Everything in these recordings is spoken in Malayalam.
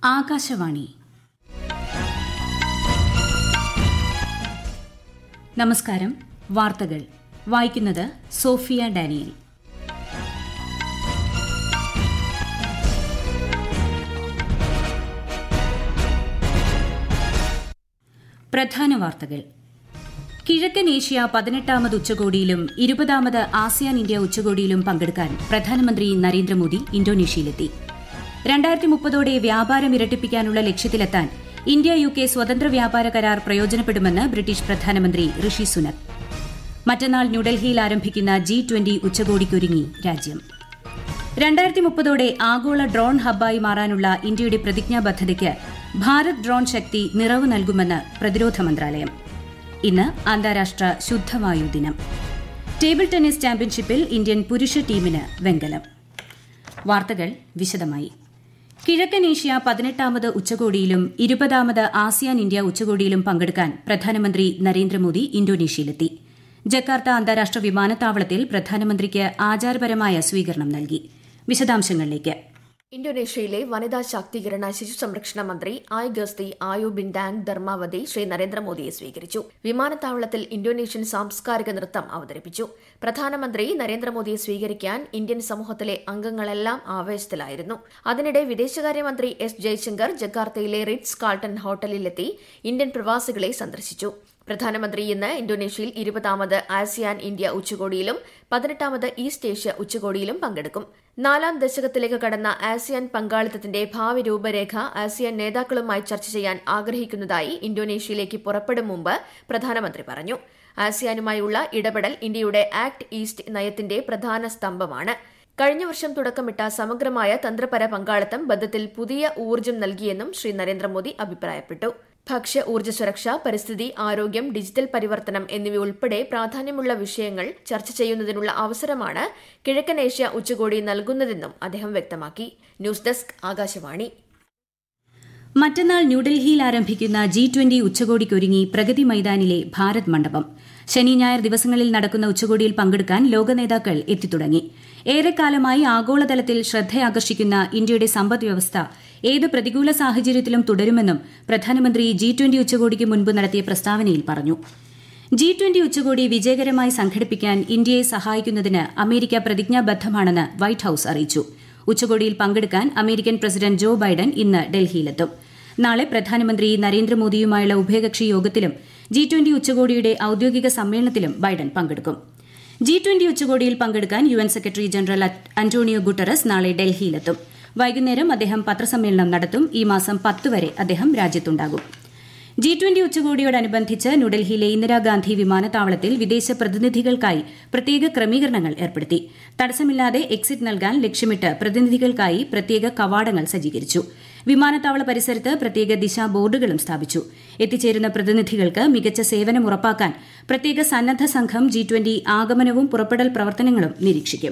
ആകാശവാണി നമസ്കാരം വാർത്തകൾ വായിക്കുന്നത് സോഫിയ ഡാനിയൽ പ്രധാന വാർത്തകൾ കിഴക്കൻ ഏഷ്യ പതിനെട്ടാമത് ഉച്ചകോടിയിലും ഇരുപതാമത് ആസിയാൻ ഇന്ത്യ ഉച്ചകോടിയിലും പങ്കെടുക്കാൻ പ്രധാനമന്ത്രി നരേന്ദ്രമോദി ഇന്തോനേഷ്യയിലെത്തി രണ്ടായിരത്തി മുപ്പതോടെ വ്യാപാരം ഇരട്ടിപ്പിക്കാനുള്ള ലക്ഷ്യത്തിലെത്താൻ ഇന്ത്യ യു കെ സ്വതന്ത്ര വ്യാപാര കരാർ പ്രയോജനപ്പെടുമെന്ന് ബ്രിട്ടീഷ് പ്രധാനമന്ത്രി ഋഷി സുനക് മറ്റന്നാൾ ന്യൂഡൽഹിയിൽ ആരംഭിക്കുന്ന ജി ട്വന്റി ഉച്ചകോടിക്കൊരുങ്ങി രാജ്യം രണ്ടായിരത്തി മുപ്പതോടെ ആഗോള ഡ്രോൺ ഹബ്ബായി മാറാനുള്ള ഇന്ത്യയുടെ പ്രതിജ്ഞാബദ്ധതയ്ക്ക് ഭാരത് ഡ്രോൺ ശക്തി നിറവ് നൽകുമെന്ന് പ്രതിരോധ മന്ത്രാലയം ഇന്ന് അന്താരാഷ്ട്ര ശുദ്ധവായു ദിനം ടേബിൾ ടെന്നീസ് ചാമ്പ്യൻഷിപ്പിൽ ഇന്ത്യൻ പുരുഷ ടീമിന് വെങ്കലം വാർത്തകൾ വിശദമായി കിഴക്കൻ ഏഷ്യ പതിനെട്ടാമത് ഉച്ചകോടിയിലും ഇരുപതാമത് ആസിയാൻ ഇന്ത്യ ഉച്ചകോടിയിലും പങ്കെടുക്കാൻ പ്രധാനമന്ത്രി നരേന്ദ്രമോദി ഇന്തോനേഷ്യയിലെത്തി ജക്കാർത്ത അന്താരാഷ്ട്ര വിമാനത്താവളത്തിൽ പ്രധാനമന്ത്രിക്ക് ആചാരപരമായ സ്വീകരണം നൽകി വിശദാംശങ്ങളിലേക്ക് ഇന്തോനേഷ്യയിലെ വനിതാ ശാക്തീകരണ ശിശു സംരക്ഷണ മന്ത്രി ആയ് ഗസ്തി ആയു ബിൻഡാങ് ധർമാവതി ശ്രീ നരേന്ദ്രമോദിയെ സ്വീകരിച്ചു വിമാനത്താവളത്തിൽ ഇന്തോനേഷ്യൻ സാംസ്കാരിക നൃത്തം അവതരിപ്പിച്ചു പ്രധാനമന്ത്രി നരേന്ദ്രമോദിയെ സ്വീകരിക്കാൻ ഇന്ത്യൻ സമൂഹത്തിലെ അംഗങ്ങളെല്ലാം ആവേശത്തിലായിരുന്നു അതിനിടെ വിദേശകാര്യമന്ത്രി എസ് ജയശങ്കർ ജക്കാർത്തയിലെ റിറ്റ്സ് കാൾട്ടൺ ഹോട്ടലിലെത്തി ഇന്ത്യൻ പ്രവാസികളെ സന്ദർശിച്ചു പ്രധാനമന്ത്രി ഇന്ന് ഇന്തോനേഷ്യയിൽ ഇരുപതാമത് ആസിയാൻ ഇന്ത്യ ഉച്ചകോടിയിലും പതിനെട്ടാമത് ഈസ്റ്റ് ഏഷ്യ ഉച്ചകോടിയിലും പങ്കെടുക്കും നാലാം ദശകത്തിലേക്ക് കടന്ന ആസിയാൻ പങ്കാളിത്തത്തിന്റെ ഭാവി രൂപരേഖ ആസിയാൻ നേതാക്കളുമായി ചർച്ച ചെയ്യാൻ ആഗ്രഹിക്കുന്നതായി ഇന്തോനേഷ്യയിലേക്ക് പുറപ്പെടും മുമ്പ് പ്രധാനമന്ത്രി പറഞ്ഞു ആസിയാനുമായുള്ള ഇടപെടൽ ഇന്ത്യയുടെ ആക്ട് ഈസ്റ്റ് നയത്തിന്റെ പ്രധാന സ്തംഭമാണ് കഴിഞ്ഞ വർഷം തുടക്കമിട്ട സമഗ്രമായ തന്ത്രപര പങ്കാളിത്തം ബന്ധത്തിൽ പുതിയ ഊർജ്ജം നൽകിയെന്നും ശ്രീ നരേന്ദ്രമോദി അഭിപ്രായപ്പെട്ടു ഭക്ഷ്യ ഊർജ്ജ സുരക്ഷ പരിസ്ഥിതി ആരോഗ്യം ഡിജിറ്റൽ പരിവർത്തനം എന്നിവയുൾപ്പെടെ പ്രാധാന്യമുള്ള വിഷയങ്ങൾ ചർച്ച ചെയ്യുന്നതിനുള്ള അവസരമാണ് കിഴക്കൻ ഏഷ്യ ഉച്ചകോടി നൽകുന്നതെന്നും അദ്ദേഹം വ്യക്തമാക്കി ന്യൂസ് ഡെസ്ക് ആകാശവാണി മറ്റന്നാൾ ന്യൂഡൽഹിയിൽ ആരംഭിക്കുന്ന ജി ട്വന്റി ഉച്ചകോടിക്കൊരുങ്ങി പ്രഗതി മൈതാനിലെ ഭാരത് മണ്ഡപം ശനി ഞായർ ദിവസങ്ങളിൽ നടക്കുന്ന ഉച്ചകോടിയിൽ പങ്കെടുക്കാൻ ലോക നേതാക്കൾ എത്തിത്തുടങ്ങി ഏറെക്കാലമായി ആഗോളതലത്തിൽ ശ്രദ്ധയാകർഷിക്കുന്ന ഇന്ത്യയുടെ സമ്പദ് വ്യവസ്ഥ ഏത് പ്രതികൂല സാഹചര്യത്തിലും തുടരുമെന്നും പ്രധാനമന്ത്രി ജി ട്വന്റി ഉച്ചകോടിക്ക് മുൻപ് നടത്തിയ പ്രസ്താവനയിൽ പറഞ്ഞു ജി ട്വന്റി ഉച്ചകോടി വിജയകരമായി സംഘടിപ്പിക്കാൻ ഇന്ത്യയെ സഹായിക്കുന്നതിന് അമേരിക്ക പ്രതിജ്ഞാബദ്ധമാണെന്ന് വൈറ്റ് ഹൌസ് അറിയിച്ചു ഉച്ചകോടിയിൽ പങ്കെടുക്കാൻ അമേരിക്കൻ പ്രസിഡന്റ് ജോ ബൈഡൻ ഇന്ന് ഡൽഹിയിലെത്തും നാളെ പ്രധാനമന്ത്രി നരേന്ദ്രമോദിയുമായുള്ള ഉഭയകക്ഷി യോഗത്തിലും ജി ട്വന്റി ഉച്ചകോടിയുടെ ഔദ്യോഗിക സമ്മേളനത്തിലും ബൈഡൻ പങ്കെടുക്കും ജി ട്വന്റി ഉച്ചകോടിയിൽ പങ്കെടുക്കാൻ U N secretary general Antonio Guterres നാളെ ഡൽഹിയിലെത്തും വൈകുന്നേരം അദ്ദേഹം പത്രസമ്മേളനം നടത്തും ഈ മാസം പത്ത് വരെ അദ്ദേഹം രാജ്യത്തുണ്ടാകും ജി ട്വന്റി ഉച്ചകോടിയോടനുബന്ധിച്ച് ന്യൂഡൽഹിയിലെ ഇന്ദിരാഗാന്ധി വിമാനത്താവളത്തിൽ വിദേശ പ്രതിനിധികൾക്കായി പ്രത്യേക ക്രമീകരണങ്ങൾ ഏർപ്പെടുത്തി തടസ്സമില്ലാതെ എക്സിറ്റ് നൽകാൻ ലക്ഷ്യമിട്ട് പ്രതിനിധികൾക്കായി പ്രത്യേക കവാടങ്ങൾ സജ്ജീകരിച്ചു വിമാനത്താവള പരിസരത്ത് പ്രത്യേക ദിശാ ബോർഡുകളും സ്ഥാപിച്ചു എത്തിച്ചേരുന്ന പ്രതിനിധികൾക്ക് മികച്ച സേവനം ഉറപ്പാക്കാൻ പ്രത്യേക സന്നദ്ധ സംഘം ജി ട്വന്റി ആഗമനവും പുറപ്പെടൽ പ്രവർത്തനങ്ങളും നിരീക്ഷിക്കും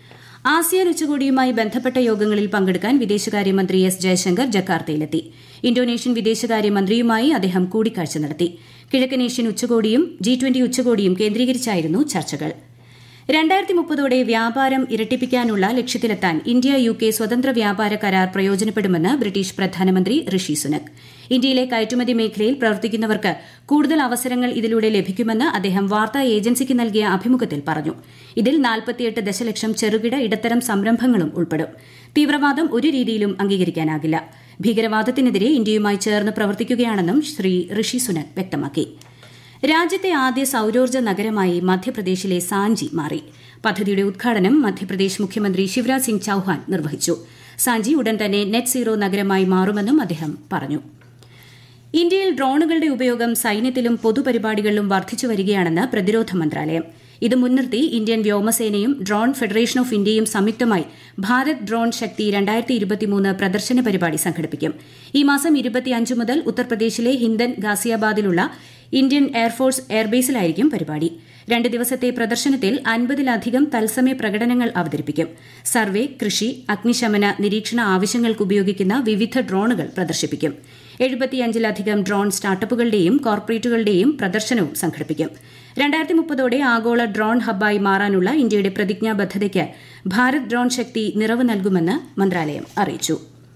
ആസിയാൻ ഉച്ചകോടിയുമായി ബന്ധപ്പെട്ട യോഗങ്ങളിൽ പങ്കെടുക്കാൻ വിദേശകാര്യമന്ത്രി എസ് ജയശങ്കർ ജക്കാർത്തയിലെത്തി ഇന്തോനേഷ്യൻ വിദേശകാര്യമന്ത്രിയുമായി അദ്ദേഹം കൂടിക്കാഴ്ച നടത്തി കിഴക്കനേഷ്യൻ ഉച്ചകോടിയും ജി ട്വന്റി ഉച്ചകോടിയും കേന്ദ്രീകരിച്ചായിരുന്നു ചർച്ചകൾ രണ്ടായിരത്തി മുപ്പതോടെ വ്യാപാരം ഇരട്ടിപ്പിക്കാനുള്ള ലക്ഷ്യത്തിലെത്താൻ ഇന്ത്യ യു കെ സ്വതന്ത്ര വ്യാപാര കരാർ പ്രയോജനപ്പെടുമെന്ന് ബ്രിട്ടീഷ് പ്രധാനമന്ത്രി ഋഷി സുനക് ഇന്ത്യയിലെ കയറ്റുമതി മേഖലയിൽ പ്രവർത്തിക്കുന്നവർക്ക് കൂടുതൽ അവസരങ്ങൾ ഇതിലൂടെ ലഭിക്കുമെന്ന് അദ്ദേഹം വാർത്താ ഏജൻസിക്ക് നൽകിയ അഭിമുഖത്തിൽ പറഞ്ഞു ഇതിൽ നാൽപ്പത്തിയെട്ട് ദശലക്ഷം ചെറുകിട ഇടത്തരം സംരംഭങ്ങളും ഉൾപ്പെടും തീവ്രവാദം ഒരു രീതിയിലും അംഗീകരിക്കാനാകില്ല ഭീകരവാദത്തിനെതിരെ ഇന്ത്യയുമായി ചേർന്ന് പ്രവർത്തിക്കുകയാണെന്നും ശ്രീ ഋഷി സുനക് വ്യക്തമാക്കി രാജ്യത്തെ ആദ്യ സൌരോർജ്ജ നഗരമായി മധ്യപ്രദേശിലെ സാഞ്ചി മാറി പദ്ധതിയുടെ ഉദ്ഘാടനം മധ്യപ്രദേശ് മുഖ്യമന്ത്രി ശിവരാജ് സിംഗ് ചൌഹാൻ നിർവഹിച്ചു സാഞ്ചി ഉടൻ തന്നെ നെറ്റ് സീറോ നഗരമായി മാറുമെന്നും അദ്ദേഹം പറഞ്ഞു ഇന്ത്യയിൽ ഡ്രോണുകളുടെ ഉപയോഗം സൈന്യത്തിലും പൊതുപരിപാടികളിലും വർദ്ധിച്ചു വരികയാണെന്ന് പ്രതിരോധ മന്ത്രാലയം ഇത് മുൻനിർത്തി ഇന്ത്യൻ വ്യോമസേനയും ഡ്രോൺ ഫെഡറേഷൻ ഓഫ് ഇന്ത്യയും സംയുക്തമായി ഭാരത് ഡ്രോൺ ശക്തി രണ്ടായിരത്തി ഇരുപത്തിമൂന്ന് പ്രദർശന പരിപാടി സംഘടിപ്പിക്കും ഈ മാസം ഇരുപത്തിയഞ്ച് മുതൽ ഉത്തർപ്രദേശിലെ ഹിന്ദൻ ഗാസിയാബാദിലുള്ള ഇന്ത്യൻ എയർഫോഴ്സ് എയർബേസിലായിരിക്കും പരിപാടി രണ്ട് ദിവസത്തെ പ്രദർശനത്തിൽ അൻപതിലധികം തത്സമയ പ്രകടനങ്ങൾ അവതരിപ്പിക്കും സർവേ കൃഷി അഗ്നിശമന നിരീക്ഷണ ആവശ്യങ്ങൾക്ക് ഉപയോഗിക്കുന്ന വിവിധ ഡ്രോണുകൾ പ്രദർശിപ്പിക്കും എഴുപത്തിയഞ്ചിലധികം ഡ്രോൺ സ്റ്റാർട്ടപ്പുകളുടെയും കോർപ്പറേറ്റുകളുടെയും പ്രദർശനവും സംഘടിപ്പിക്കും രണ്ടായിരത്തി മുപ്പതോടെ ആഗോള ഡ്രോൺ ഹബ്ബായി മാറാനുള്ള ഇന്ത്യയുടെ പ്രതിജ്ഞാബദ്ധതയ്ക്ക് ഭാരത് ഡ്രോൺ ശക്തി നിറവ് നൽകുമെന്ന് മന്ത്രാലയം അറിയിച്ചു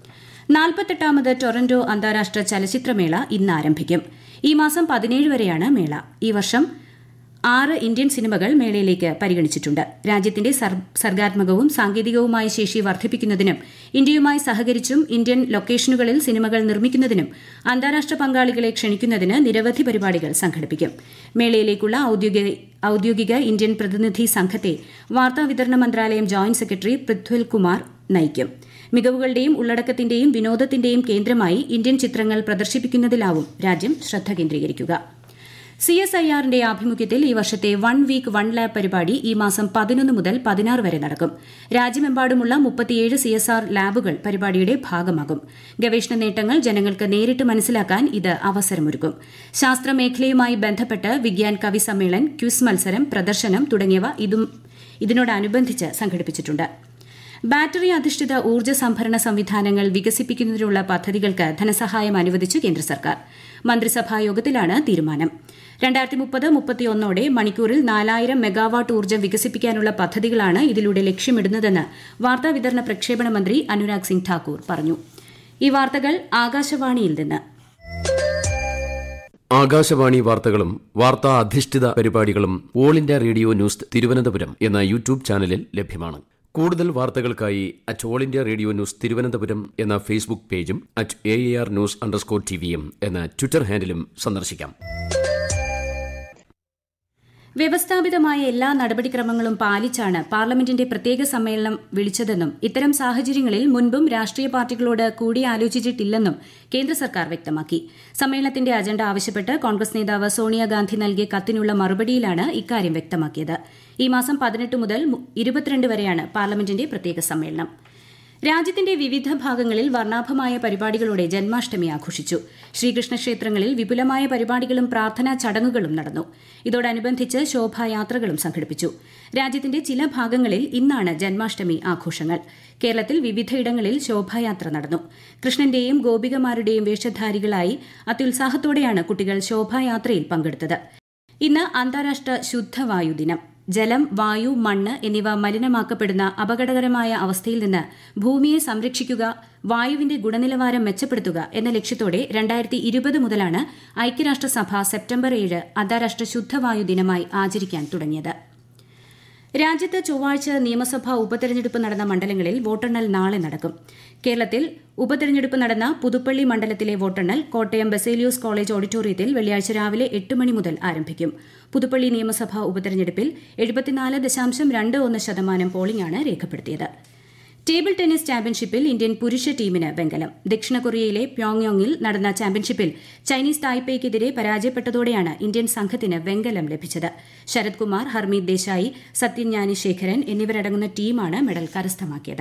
നാൽപ്പത്തെട്ടാമത് ടൊറന്റോ അന്താരാഷ്ട്ര ചലച്ചിത്രമേള ഇന്ന് ആരംഭിക്കും ഈ മാസം പതിനേഴ് വരെയാണ് മേള ഈ വർഷം ആറ് ഇന്ത്യൻ സിനിമകൾ മേളയിലേക്ക് പരിഗണിച്ചിട്ടുണ്ട് രാജ്യത്തിന്റെ സർഗാത്മകവും സാങ്കേതികവുമായ ശേഷി വർദ്ധിപ്പിക്കുന്നതിനും ഇന്ത്യയുമായി സഹകരിച്ചും ഇന്ത്യൻ ലൊക്കേഷനുകളിൽ സിനിമകൾ നിർമ്മിക്കുന്നതിനും അന്താരാഷ്ട്ര പങ്കാളികളെ ക്ഷണിക്കുന്നതിന് നിരവധി പരിപാടികൾ സംഘടിപ്പിക്കും മേളയിലേക്കുള്ള ഔദ്യോഗിക ഇന്ത്യൻ പ്രതിനിധി സംഘത്തെ വാർത്താവിതരണ മന്ത്രാലയം ജോയിന്റ് സെക്രട്ടറി പൃഥ്വിൽ കുമാർ നയിക്കും മികവുകളുടെയും ഉള്ളടക്കത്തിന്റെയും വിനോദത്തിന്റെയും കേന്ദ്രമായി ഇന്ത്യൻ ചിത്രങ്ങൾ പ്രദർശിപ്പിക്കുന്നതിലാവും രാജ്യം ശ്രദ്ധ കേന്ദ്രീകരിക്കുക സി എസ് ഐ ആറിന്റെ ആഭിമുഖ്യത്തിൽ ഈ വർഷത്തെ വൺ വീക്ക് വൺ ലാബ് പരിപാടി ഈ മാസം പതിനൊന്ന് മുതൽ പതിനാറ് വരെ നടക്കും രാജ്യമെമ്പാടുമുള്ള മുപ്പത്തിയേഴ് സി എസ് ആർ ലാബുകൾ പരിപാടിയുടെ ഭാഗമാകും ഗവേഷണ നേട്ടങ്ങൾ ജനങ്ങൾക്ക് നേരിട്ട് മനസ്സിലാക്കാൻ ഇത് അവസരമൊരുക്കും ശാസ്ത്രമേഖലയുമായി ബന്ധപ്പെട്ട് വിഗ്യാൻ കവി സമ്മേളൻ ക്വിസ് മത്സരം പ്രദർശനം തുടങ്ങിയവ ഇതും ഇതിനോടനുബന്ധിച്ച് സംഘടിപ്പിച്ചിട്ടുണ്ട് ബാറ്ററി അധിഷ്ഠിത ഊർജ്ജ സംഭരണ സംവിധാനങ്ങൾ വികസിപ്പിക്കുന്നതിനുള്ള പദ്ധതികൾക്ക് ധനസഹായം അനുവദിച്ചു കേന്ദ്ര സർക്കാർ മന്ത്രിസഭാ യോഗത്തിലാണ് തീരുമാനം രണ്ടായിരത്തി മുപ്പത് മുപ്പത്തിയൊന്നോടെ മണിക്കൂറിൽ നാലായിരം മെഗാവാട്ട് ഊർജ്ജം വികസിപ്പിക്കാനുള്ള പദ്ധതികളാണ് ഇതിലൂടെ ലക്ഷ്യമിടുന്നതെന്ന് വാർത്താവിതരണ പ്രക്ഷേപണ മന്ത്രി അനുരാഗ് സിംഗ് ഠാക്കൂർ പറഞ്ഞു ഈ വാർത്തകൾ ആകാശവാണിയിൽ നിന്ന് ആകാശവാണി വാർത്തകളും വാർത്താ അധിഷ്ഠിത പരിപാടികളും all India radio news Thiruvananthapuram എന്ന യൂട്യൂബ് ചാനലിൽ ലഭ്യമാണ് കൂടുതൽ വാർത്തകൾക്കായി at all India radio news Thiruvananthapuram എന്ന ഫേസ്ബുക്ക് പേജും at A R news underscore ടിവിയും എന്ന ട്വിറ്റർ ഹാൻഡിലും സന്ദർശിക്കാം വ്യവസ്ഥാപിതമായ എല്ലാ നടപടിക്രമങ്ങളും പാലിച്ചാണ് പാർലമെന്റിന്റെ പ്രത്യേക സമ്മേളനം വിളിച്ചതെന്നും ഇത്തരം സാഹചര്യങ്ങളിൽ മുൻപും രാഷ്ട്രീയ പാർട്ടികളോട് കൂടിയാലോചിച്ചിട്ടില്ലെന്നും കേന്ദ്ര സർക്കാർ വ്യക്തമാക്കി സമ്മേളനത്തിന്റെ അജണ്ട ആവശ്യപ്പെട്ട് കോൺഗ്രസ് നേതാവ് സോണിയാഗാന്ധി നൽകിയ കത്തിനുള്ള മറുപടിയിലാണ് ഇക്കാര്യം വ്യക്തമാക്കിയത് ഈ മാസം പതിനെട്ട് മുതൽ ഇരുപത്തിരണ്ട് വരെയാണ് പാർലമെന്റിന്റെ പ്രത്യേക സമ്മേളനം രാജ്യത്തിന്റെ വിവിധ ഭാഗങ്ങളിൽ വർണ്ണാഭമായ പരിപാടികളോടെ ജന്മാഷ്ടമി ആഘോഷിച്ചു ശ്രീകൃഷ്ണ ക്ഷേത്രങ്ങളിൽ വിപുലമായ പരിപാടികളും പ്രാർത്ഥനാ ചടങ്ങുകളും നടന്നു ഇതോടനുബന്ധിച്ച് ശോഭായാത്രകളും സംഘടിപ്പിച്ചു രാജ്യത്തിന്റെ ചില ഭാഗങ്ങളിൽ ഇന്നാണ് ജന്മാഷ്ടമി ആഘോഷങ്ങൾ കേരളത്തിൽ വിവിധയിടങ്ങളിൽ ശോഭായാത്ര നടന്നു കൃഷ്ണന്റെയും ഗോപികമാരുടെയും വേഷധാരികളായി അത്യുത്സാഹത്തോടെയാണ് കുട്ടികൾ ശോഭായാത്രയിൽ പങ്കെടുത്തത് ഇന്ന് അന്താരാഷ്ട്ര ശുദ്ധവായു ദിനം ജലം വായു മണ്ണ് എന്നിവ മലിനമാക്കപ്പെടുന്ന അപകടകരമായ അവസ്ഥയിൽ നിന്ന് ഭൂമിയെ സംരക്ഷിക്കുക വായുവിന്റെ ഗുണനിലവാരം മെച്ചപ്പെടുത്തുക എന്ന ലക്ഷ്യത്തോടെ രണ്ടായിരത്തി ഇരുപത് മുതലാണ് ഐക്യരാഷ്ട്രസഭ സെപ്റ്റംബർ ഏഴ് അന്താരാഷ്ട്ര ശുദ്ധവായു ദിനമായി ആചരിക്കാൻ തുടങ്ങിയത് രാജ്യത്ത് ചൊവ്വാഴ്ച നിയമസഭാ ഉപതെരഞ്ഞെടുപ്പ് നടന്ന മണ്ഡലങ്ങളിൽ വോട്ടെണ്ണൽ നാളെ നടക്കും കേരളത്തിൽ ഉപതെരഞ്ഞെടുപ്പ് നടന്ന പുതുപ്പള്ളി മണ്ഡലത്തിലെ വോട്ടെണ്ണൽ കോട്ടയം ബസേലിയോസ് കോളേജ് ഓഡിറ്റോറിയത്തിൽ വെള്ളിയാഴ്ച രാവിലെ എട്ട് മണി മുതൽ ആരംഭിക്കും പുതുപ്പള്ളി നിയമസഭാ ഉപതെരഞ്ഞെടുപ്പിൽ എഴുപത്തിനാല് ദശാംശം രണ്ട് ഒന്ന് ശതമാനം പോളിംഗാണ് രേഖപ്പെടുത്തിയത് ടേബിൾ ടെന്നീസ് ചാമ്പ്യൻഷിപ്പിൽ ഇന്ത്യൻ പുരുഷ ടീമിന് വെങ്കലം ദക്ഷിണ കൊറിയയിലെ പ്യോങ്യോങ്ങിൽ നടന്ന ചാമ്പ്യൻഷിപ്പിൽ ചൈനീസ് തായ്പേയ്ക്കെതിരെ പരാജയപ്പെട്ടതോടെയാണ് ഇന്ത്യൻ സംഘത്തിന് വെങ്കലം ലഭിച്ചത് ശരത് കുമാർ ഹർമീത് ദേശായി സത്യജ്ഞാനി ശേഖരൻ എന്നിവരടങ്ങുന്ന ടീമാണ് മെഡൽ കരസ്ഥമാക്കിയത്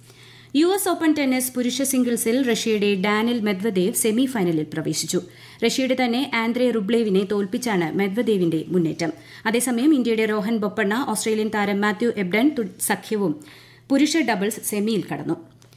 യു എസ് ഓപ്പൺ ടെന്നീസ് പുരുഷ സിംഗിൾസിൽ റഷ്യയുടെ ഡാനിൽ മെദ്വദേവ് സെമി ഫൈനലിൽ പ്രവേശിച്ചു റഷ്യയുടെ തന്നെ ആന്ദ്രെ റുബ്ലേവിനെ തോൽപ്പിച്ചാണ് മെദ്വദേവിന്റെ മുന്നേറ്റം അതേസമയം ഇന്ത്യയുടെ രോഹൻ ബൊപ്പണ്ണ ഓസ്ട്രേലിയൻ താരം മാത്യു എബ്ഡൻ സഖ്യവും പുരുഷ ഡബിൾസ് സെമിയിൽ കടന്നു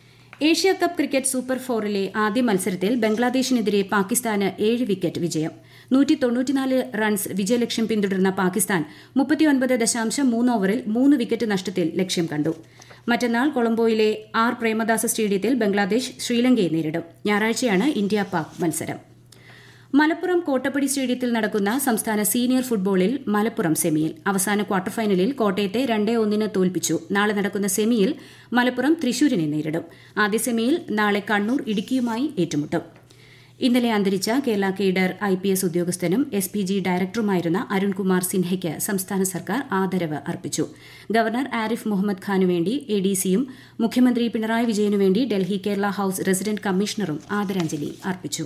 ഏഷ്യ കപ്പ് ക്രിക്കറ്റ് സൂപ്പർ ഫോറിലെ ആദ്യ മത്സരത്തിൽ ബംഗ്ലാദേശിനെതിരെ പാകിസ്ഥാന് ഏഴ് വിക്കറ്റ് വിജയം നൂറ്റി തൊണ്ണൂറ്റിനാല് റൺസ് വിജയലക്ഷ്യം പിന്തുടർന്ന പാകിസ്ഥാൻ മുപ്പത്തിയൊൻപത് ദശാംശം മൂന്ന് ഓവറിൽ മൂന്ന് വിക്കറ്റ് നഷ്ടത്തിൽ ലക്ഷ്യം കണ്ടു മറ്റന്നാൾ കൊളംബോയിലെ ആർ പ്രേമദാസ സ്റ്റേഡിയത്തിൽ ബംഗ്ലാദേശ് ശ്രീലങ്കയെ നേരിടും ഞായറാഴ്ചയാണ് ഇന്ത്യ പാക് മത്സരം മലപ്പുറം കോട്ടപ്പടി സ്റ്റേഡിയത്തിൽ നടക്കുന്ന സംസ്ഥാന സീനിയർ ഫുട്ബോളിൽ മലപ്പുറം സെമിയിൽ അവസാന ക്വാർട്ടർ ഫൈനലിൽ കോട്ടയത്തെ രണ്ടേ ഒന്നിന് തോൽപ്പിച്ചു നാളെ നടക്കുന്ന സെമിയിൽ മലപ്പുറം തൃശൂരിനെ നേരിടും ആദ്യ സെമിയിൽ നാളെ കണ്ണൂർ ഇടുക്കിയുമായി ഏറ്റുമുട്ടും ഇന്നലെ അന്തരിച്ച Kerala cadre I P S ഉദ്യോഗസ്ഥനും എസ് പി ജി ഡയറക്ടറുമായിരുന്ന അരുൺകുമാർ സിൻഹയ്ക്ക് സംസ്ഥാന സർക്കാർ ആദരവ് അർപ്പിച്ചു ഗവർണർ ആരിഫ് മുഹമ്മദ് ഖാനു വേണ്ടി എ ഡി സിയും മുഖ്യമന്ത്രി പിണറായി വിജയനു വേണ്ടി ഡൽഹി കേരള ഹൌസ് റെസിഡന്റ് കമ്മീഷണറും ആദരാഞ്ജലി അർപ്പിച്ചു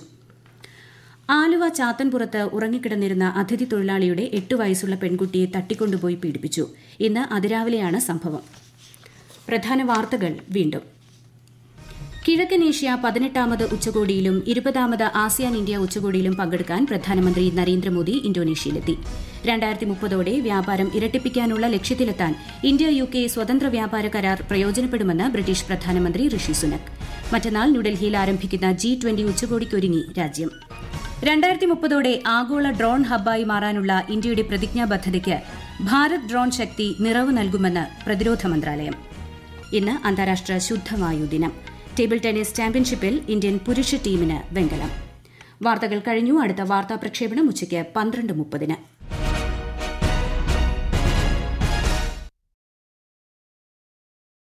ആലുവ ചാത്തൻപുറത്ത് ഉറങ്ങിക്കിടന്നിരുന്ന അതിഥി തൊഴിലാളിയുടെ എട്ട് വയസ്സുള്ള പെൺകുട്ടിയെ തട്ടിക്കൊണ്ടുപോയി പീഡിപ്പിച്ചു ഇന്ന് അതിരാവിലെയാണ് സംഭവം പ്രധാന വാർത്തകൾ വീണ്ടും കിഴക്കൻ ഏഷ്യ പതിനെട്ടാമത് ഉച്ചകോടിയിലും ഇരുപതാമത് ആസിയാൻ ഇന്ത്യ ഉച്ചകോടിയിലും പങ്കെടുക്കാൻ പ്രധാനമന്ത്രി നരേന്ദ്രമോദി ഇന്തോനേഷ്യയിലെത്തി രണ്ടായിരത്തി മുപ്പതോടെ വ്യാപാരം ഇരട്ടിപ്പിക്കാനുള്ള ലക്ഷ്യത്തിലെത്താൻ ഇന്ത്യ യു കെ സ്വതന്ത്ര വ്യാപാര കരാർ പ്രയോജനപ്പെടുമെന്ന് ബ്രിട്ടീഷ് പ്രധാനമന്ത്രി ഋഷി സുനക് മറ്റന്നാൾ ന്യൂഡൽഹിയിൽ ആരംഭിക്കുന്ന ജി ട്വന്റി ഉച്ചകോടിക്കൊരുങ്ങി രാജ്യം രണ്ടായിരത്തി മുപ്പതോടെ ആഗോള ഡ്രോൺ ഹബ്ബായി മാറാനുള്ള ഇന്ത്യയുടെ പ്രതിജ്ഞാബദ്ധതയ്ക്ക് ഭാരത് ഡ്രോൺ ശക്തി നിറവ് നൽകുമെന്ന് പ്രതിരോധ മന്ത്രാലയം ഇന്ന് അന്താരാഷ്ട്ര ശുദ്ധവായു ദിനം ടേബിൾ ടെന്നീസ് ചാമ്പ്യൻഷിപ്പിൽ ഇന്ത്യൻ പുരുഷ ടീമിന് വെങ്കലം വാർത്തകൾ കഴിഞ്ഞു അടുത്ത വാർത്താ പ്രക്ഷേപണം ഉച്ചയ്ക്ക് പന്ത്രണ്ട് മുപ്പതിന്